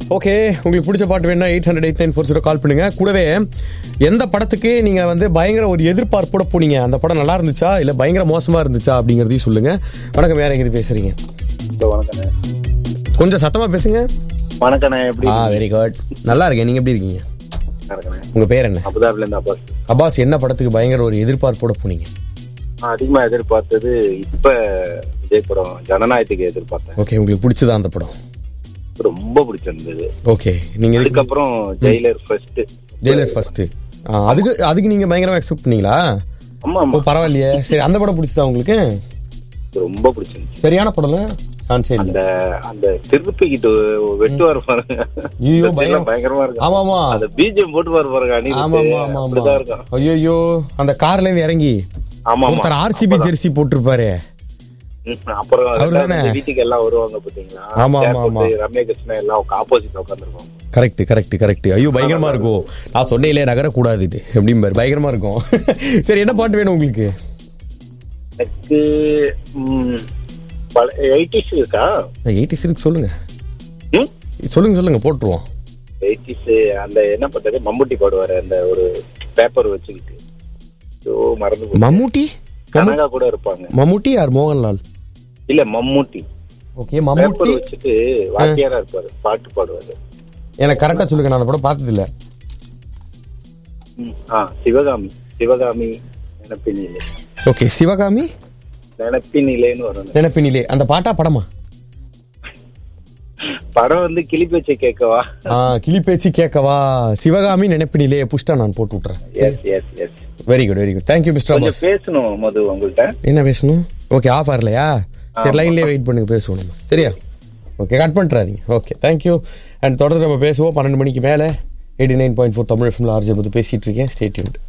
Okay உங்களுக்கு பிடிச்ச பாட்டு வேணா eight hundred eight nine four zero call பண்ணுங்க கூடவே எந்த படத்துக்கு நீங்க வந்து பயங்கர ஒரு எதிர்பார்ப்போட போனீங்க அந்த படம் நல்லா இருந்துச்சா இல்ல பயங்கர மோசமா இருந்துச்சா அப்படிங்கறதையும் சொல்லுங்க வணக்கம் வேற எங்க பேசுறீங்க ஹலோ வணக்கண்ணே கொஞ்சம் சத்தமா பேசுங்க வணக்கண்ணே எப்படி ஆ வெரி குட் நல்லா இருக்கேன் நீங்க எப்படி இருக்கீங்க இருக்கண்ணே உங்க பேர் என்ன அபுதாபில இருந்து அப்பாஸ் அப்பாஸ் என்ன படத்துக்கு பயங்கர ஒரு எதிர்பார்ப்போட போனீங்க நான் அதிகமா எதிர்பார்த்தது இப்ப விஜய் படம் ஜனநாயகத்துக்கு எதிர்பார்த்தேன் ஓகே உங்களுக்கு பிடிச்சதா அந்த படம் ரொம்ப பிடிச்சிருந்தது ஓகே நீங்க எதுக்கு அதுக்கப்புறம் ஜெயிலர் ஃபர்ஸ்ட் ஜெயிலர் ஃபர்ஸ்ட் அதுக்கு அதுக்கு நீங்க பயங்கரமா எக்ஸ்பெக்ட் பண்ணீங்களா ஆமா ஓ ஆமா பரவாயில்லையே சரி அந்த படம் பிடிச்சதா உங்களுக்கு ரொம்ப பிடிச்சிருந்துச்சு சரியான படம்ல ஆ சரி அந்த அந்த திருப்பிக்கிட்டு வெட்டுவார் பாருங்க ஐயோ, இந்த scene பயம். எல்லாம் பயங்கரமா இருக்கும் ஆமா ஆமா அந்த பீஜம் போட்டு பாரு பாருங்க அணில் ஆமா ஆமா ஆமா அப்படிதான் இருக்கும் ஆமா ஐயோ அந்த கார்ல இருந்து இறங்கி ஆமா ஆமா ஒருத்தர் ஆர்சிபி ஜெர்சி போட்டிருப்பாரு ம், அப்புறம் அவர்தானே? இந்த வீட்டுக்கு எல்லாம் வருவாங்க பாத்தீங்களா ஆமா, chair ஆமா, ஆமா. போட்டு ரம்யா கிருஷ்ணா எல்லாம் ஆப்போசிட் உட்காந்துருக்கோம் கரெக்ட் கரெக்ட் கரெக்ட் ஐயோ பயங்கரமா இருக்கும் நான் சொன்னேன்ல நகரக்கூடாது இது எப்படிம்பாரு பயங்கரமா இருக்கும் சரி என்ன பாட்டு வேணும் உங்களுக்கு எனக்கு எயிட்டிஸ் இருக்கா எயிட்டிஸ் இருக்கு சொல்லுங்க ம் சொல்லுங்க சொல்லுங்க போட்டுருவோம் எயிட்டிஸ் அந்த என்ன பண்றது மம்முட்டி பாடுவாரு அந்த ஒரு பேப்பர் வச்சுக்கிட்டு ஸோ மறந்து போச்சு. மம்முட்டி கனகா கூட இருப்பாங்க மம்முட்டி யார் மோகன்லால் இல்ல மம்முட்டி ஓகே பேப்பர் மம்முட்டி வச்சுட்டு வாத்தியாரா இருப்பாரு பாட்டு பாடுவாரு எனக்கு கரெக்டா சொல்லுங்க நான் அந்த படம் பார்த்தது இல்ல ம். ஆ சிவகாமி சிவகாமி நினப்பினிலே ஓகே சிவகாமி நினப்பினிலேன்னு வரும் நினைப்பினிலே அந்த பாட்டா படமா படம் வந்து கிளிப்பி வச்சு கேட்கவா ஆ கிளி பேச்சு கேட்கவா சிவகாமி நினைப்பினிலே புஷ்டா நான் போட்டு விட்டுறேன் yes yes yes very good very good thank you mister கொஞ்சம் அப்பாஸ் பேசணும் மது உங்கள்கிட்ட என்ன பேசணும் ஓகே ஆஃப் ஆகலையா சரி லைன்லேயே வெயிட் பண்ணுங்க பேசுவோம் நம்ம சரியா ஓகே கட் பண்ணிட்டுறாதீங்க ஓகே தேங்க்யூ அண்ட் தொடர்ந்து நம்ம பேசுவோம் பன்னெண்டு மணிக்கு மேலே eighty nine point four Tamil எஃப்எம்ல ஆர்ஜி வந்து பேசிட்டு இருக்கேன் ஸ்டேட்யூட்